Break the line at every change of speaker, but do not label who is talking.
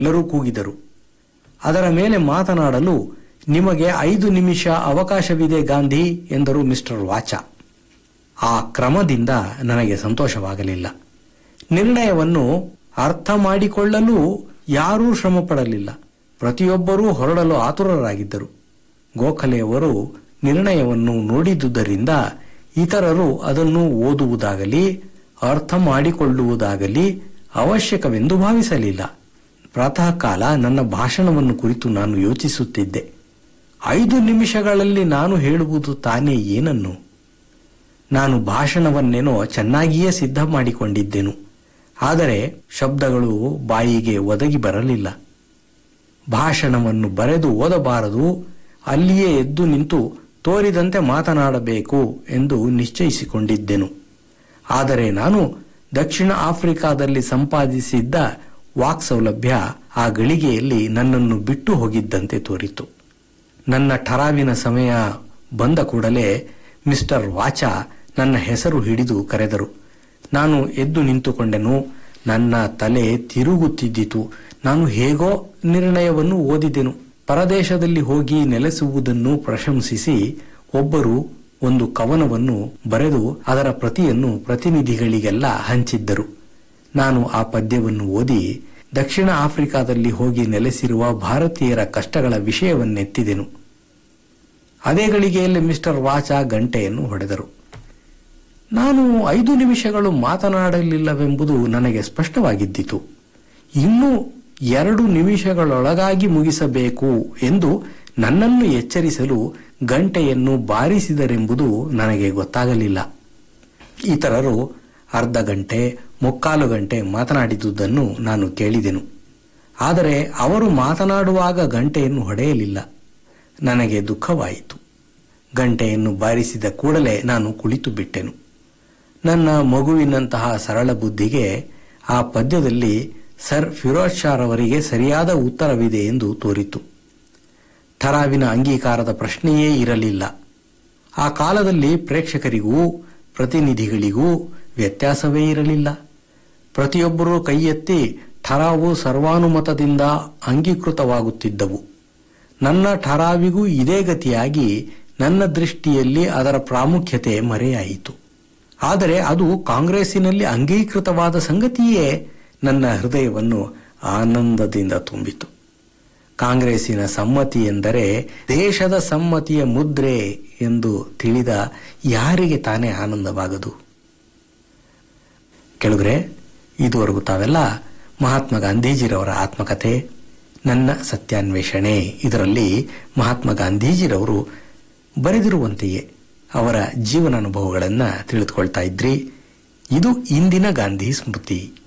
ಎಲ್ಲರೂ ಕೂಗಿದರು ಅದರ ಮೇಲೆ ಮಾತನಾಡಲು ನಿಮಗೆ ಐದು ನಿಮಿಷ ಅವಕಾಶವಿದೆ ಗಾಂಧಿ ಎಂದರು ಮಿಸ್ಟರ್ ವಾಚ ಆ ಕ್ರಮದಿಂದ ನನಗೆ ಸಂತೋಷವಾಗಲಿಲ್ಲ ನಿರ್ಣಯವನ್ನು ಅರ್ಥ ಮಾಡಿಕೊಳ್ಳಲು ಯಾರೂ ಶ್ರಮಪಡಲಿಲ್ಲ ಪ್ರತಿಯೊಬ್ಬರೂ ಹೊರಡಲು ಆತುರರಾಗಿದ್ದರು ಗೋಖಲೆಯವರು ನಿರ್ಣಯವನ್ನು ನೋಡಿದುದರಿಂದ ಇತರರು ಅದನ್ನು ಓದುವುದಾಗಲಿ ಅರ್ಥ ಮಾಡಿಕೊಳ್ಳುವುದಾಗಲಿ ಅವಶ್ಯಕವೆಂದು ಭಾವಿಸಲಿಲ್ಲ ಪ್ರಾತಃ ಕಾಲ ನನ್ನ ಭಾಷಣವನ್ನು ಕುರಿತು ನಾನು ಯೋಚಿಸುತ್ತಿದ್ದೆ ಐದು ನಿಮಿಷಗಳಲ್ಲಿ ನಾನು ಹೇಳುವುದು ತಾನೇ ಏನನ್ನು ನಾನು ಭಾಷಣವನ್ನೇನೋ ಚೆನ್ನಾಗಿಯೇ ಸಿದ್ಧ ಮಾಡಿಕೊಂಡಿದ್ದೆನು ಆದರೆ ಶಬ್ದಗಳು ಬಾಯಿಗೆ ಒದಗಿ ಬರಲಿಲ್ಲ ಭಾಷಣವನ್ನು ಬರೆದು ಓದಬಾರದು ಅಲ್ಲಿಯೇ ಎದ್ದು ನಿಂತು ತೋರಿದಂತೆ ಮಾತನಾಡಬೇಕು ಎಂದು ನಿಶ್ಚಯಿಸಿಕೊಂಡಿದ್ದೆನು ಆದರೆ ನಾನು ದಕ್ಷಿಣ ಆಫ್ರಿಕಾದಲ್ಲಿ ಸಂಪಾದಿಸಿದ್ದ ವಾಕ್ ಸೌಲಭ್ಯ ಆ ಗಳಿಗೆಯಲ್ಲಿ ನನ್ನನ್ನು ಬಿಟ್ಟು ಹೋಗಿದ್ದಂತೆ ತೋರಿತು ನನ್ನ ಠರಾವಿನ ಸಮಯ ಬಂದ ಕೂಡಲೇ ಮಿಸ್ಟರ್ ವಾಚ ನನ್ನ ಹೆಸರು ಹಿಡಿದು ಕರೆದರು ನಾನು ಎದ್ದು ನಿಂತುಕೊಂಡೆನು ನನ್ನ ತಲೆ ತಿರುಗುತ್ತಿದ್ದಿತು ನಾನು ಹೇಗೋ ನಿರ್ಣಯವನ್ನು ಓದಿದೆನು ಪರದೇಶದಲ್ಲಿ ಹೋಗಿ ನೆಲೆಸುವುದನ್ನು ಪ್ರಶಂಸಿಸಿ ಒಬ್ಬರು ಒಂದು ಕವನವನ್ನು ಬರೆದು ಅದರ ಪ್ರತಿಯನ್ನು ಪ್ರತಿನಿಧಿಗಳಿಗೆಲ್ಲ ಹಂಚಿದ್ದರು ನಾನು ಆ ಪದ್ಯವನ್ನು ಓದಿ ದಕ್ಷಿಣ ಆಫ್ರಿಕಾದಲ್ಲಿ ಹೋಗಿ ನೆಲೆಸಿರುವ ಭಾರತೀಯರ ಕಷ್ಟಗಳ ವಿಷಯವನ್ನೆತ್ತಿದೆನು ಅದೇ ಗಳಿಗೆಯಲ್ಲಿ ಮಿಸ್ಟರ್ ವಾಚ ಗಂಟೆಯನ್ನು ಹೊಡೆದರು ನಾನು ಐದು ನಿಮಿಷಗಳು ಮಾತನಾಡಲಿಲ್ಲವೆಂಬುದು ನನಗೆ ಸ್ಪಷ್ಟವಾಗಿದ್ದಿತು ಇನ್ನೂ ಎರಡು ನಿಮಿಷಗಳೊಳಗಾಗಿ ಮುಗಿಸಬೇಕು ಎಂದು ನನ್ನನ್ನು ಎಚ್ಚರಿಸಲು ಗಂಟೆಯನ್ನು ಬಾರಿಸಿದರೆಂಬುದು ನನಗೆ ಗೊತ್ತಾಗಲಿಲ್ಲ ಇತರರು ಅರ್ಧ ಗಂಟೆ ಮುಕ್ಕಾಲು ಗಂಟೆ ಮಾತನಾಡಿದುದನ್ನು ನಾನು ಕೇಳಿದೆನು ಆದರೆ ಅವರು ಮಾತನಾಡುವಾಗ ಗಂಟೆಯನ್ನು ಹೊಡೆಯಲಿಲ್ಲ ನನಗೆ ದುಃಖವಾಯಿತು ಗಂಟೆಯನ್ನು ಬಾರಿಸಿದ ಕೂಡಲೇ ನಾನು ಕುಳಿತು ಬಿಟ್ಟೆನು ನನ್ನ ಮಗುವಿನಂತಹ ಸರಳ ಬುದ್ಧಿಗೆ ಆ ಪದ್ಯದಲ್ಲಿ ಸರ್ ಫಿರೋಜ್ ಶಾರವರಿಗೆ ಸರಿಯಾದ ಉತ್ತರವಿದೆ ಎಂದು ತೋರಿತು ಠರಾವಿನ ಅಂಗೀಕಾರದ ಪ್ರಶ್ನೆಯೇ ಇರಲಿಲ್ಲ ಆ ಕಾಲದಲ್ಲಿ ಪ್ರೇಕ್ಷಕರಿಗೂ ಪ್ರತಿನಿಧಿಗಳಿಗೂ ವ್ಯತ್ಯಾಸವೇ ಇರಲಿಲ್ಲ ಪ್ರತಿಯೊಬ್ಬರೂ ಕೈ ಎತ್ತಿ ಠರಾವು ಸರ್ವಾನುಮತದಿಂದ ಅಂಗೀಕೃತವಾಗುತ್ತಿದ್ದವು ನನ್ನ ಠರಾವಿಗೂ ಇದೇ ಗತಿಯಾಗಿ ನನ್ನ ದೃಷ್ಟಿಯಲ್ಲಿ ಅದರ ಪ್ರಾಮುಖ್ಯತೆ ಮರೆಯಾಯಿತು ಆದರೆ ಅದು ಕಾಂಗ್ರೆಸ್ಸಿನಲ್ಲಿ ಅಂಗೀಕೃತವಾದ ಸಂಗತಿಯೇ ನನ್ನ ಹೃದಯವನ್ನು ಆನಂದದಿಂದ ತುಂಬಿತು ಕಾಂಗ್ರೆಸ್ಸಿನ ಸಮ್ಮತಿ ಎಂದರೆ ದೇಶದ ಸಮ್ಮತಿಯ ಮುದ್ರೆ ಎಂದು ತಿಳಿದ ಯಾರಿಗೆ ತಾನೇ ಆನಂದವಾಗದು ಕೆಳಗರೆ ಇದುವರೆಗೂ ತಾವೆಲ್ಲ ಮಹಾತ್ಮ ಗಾಂಧೀಜಿರವರ ಆತ್ಮಕಥೆ ನನ್ನ ಸತ್ಯಾನ್ವೇಷಣೆ ಇದರಲ್ಲಿ ಮಹಾತ್ಮ ಗಾಂಧೀಜಿರವರು ಬರೆದಿರುವಂತೆಯೇ ಅವರ ಜೀವನಾನುಭವಗಳನ್ನು ತಿಳಿದುಕೊಳ್ತಾ ಇದ್ರಿ ಇದು ಇಂದಿನ ಗಾಂಧಿ ಸ್ಮೃತಿ